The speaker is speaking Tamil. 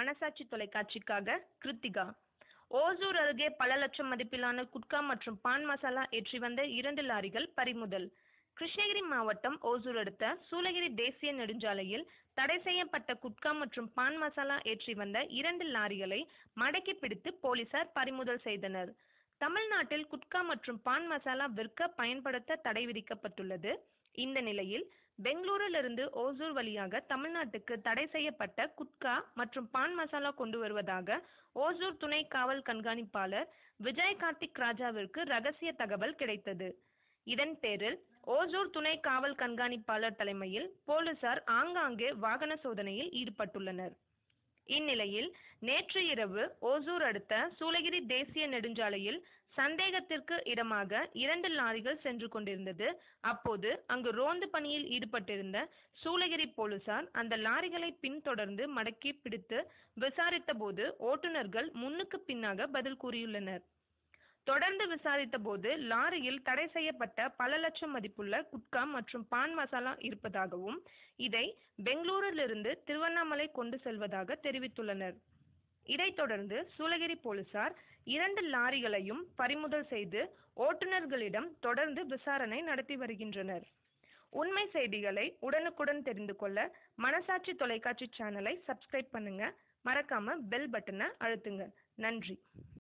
மனசாட்சி தொலைக்காட்சிக்காக கிருத்திகா ஓசூர் அருகே பல லட்சம் மதிப்பிலான குட்கா மற்றும் பான் மசாலா ஏற்றி வந்த இரண்டு லாரிகள் பறிமுதல் கிருஷ்ணகிரி மாவட்டம் ஓசூர் அடுத்த சூளகிரி தேசிய நெடுஞ்சாலையில் தடை செய்யப்பட்ட குட்கா மற்றும் பான் மசாலா ஏற்றி வந்த இரண்டு லாரிகளை மடக்கி பிடித்து போலீசார் பறிமுதல் செய்தனர் தமிழ்நாட்டில் குட்கா மற்றும் பான் மசாலா விற்க பயன்படுத்த தடை விதிக்கப்பட்டுள்ளது இந்த நிலையில் பெங்களூரிலிருந்து ஓசூர் வழியாக தமிழ்நாட்டுக்கு தடை செய்யப்பட்ட குட்கா மற்றும் பான் மசாலா கொண்டு வருவதாக ஓசூர் துணை காவல் கண்காணிப்பாளர் விஜய் கார்த்திக் ராஜாவிற்கு ரகசிய தகவல் கிடைத்தது இதன் பேரில் ஓசூர் துணை காவல் கண்காணிப்பாளர் தலைமையில் போலீசார் ஆங்காங்கே வாகன சோதனையில் ஈடுபட்டுள்ளனர் இந்நிலையில் நேற்று இரவு ஓசூர் அடுத்த சூளகிரி தேசிய நெடுஞ்சாலையில் சந்தேகத்திற்கு இடமாக இரண்டு லாரிகள் சென்று கொண்டிருந்தது அப்போது அங்கு ரோந்து பணியில் ஈடுபட்டிருந்த சூளகிரி போலீசார் அந்த லாரிகளை பின்தொடர்ந்து மடக்கி பிடித்து விசாரித்தபோது ஓட்டுநர்கள் முன்னுக்கு பின்னாக பதில் கூறியுள்ளனர் தொடர்ந்து விசாரித்த போது லாரியில் தடை செய்யப்பட்ட பல லட்சம் மதிப்புள்ள குட்கா மற்றும் பான் மசாலா இருப்பதாகவும் இதை பெங்களூரிலிருந்து திருவண்ணாமலை கொண்டு செல்வதாக தெரிவித்துள்ளனர் இதைத் தொடர்ந்து சூளகிரி போலீசார் இரண்டு லாரிகளையும் பறிமுதல் செய்து ஓட்டுநர்களிடம் தொடர்ந்து விசாரணை நடத்தி வருகின்றனர் உண்மை செய்திகளை உடனுக்குடன் தெரிந்து கொள்ள மனசாட்சி தொலைக்காட்சி சேனலை சப்ஸ்கிரைப் பண்ணுங்க மறக்காம பெல் பட்டனை அழுத்துங்க நன்றி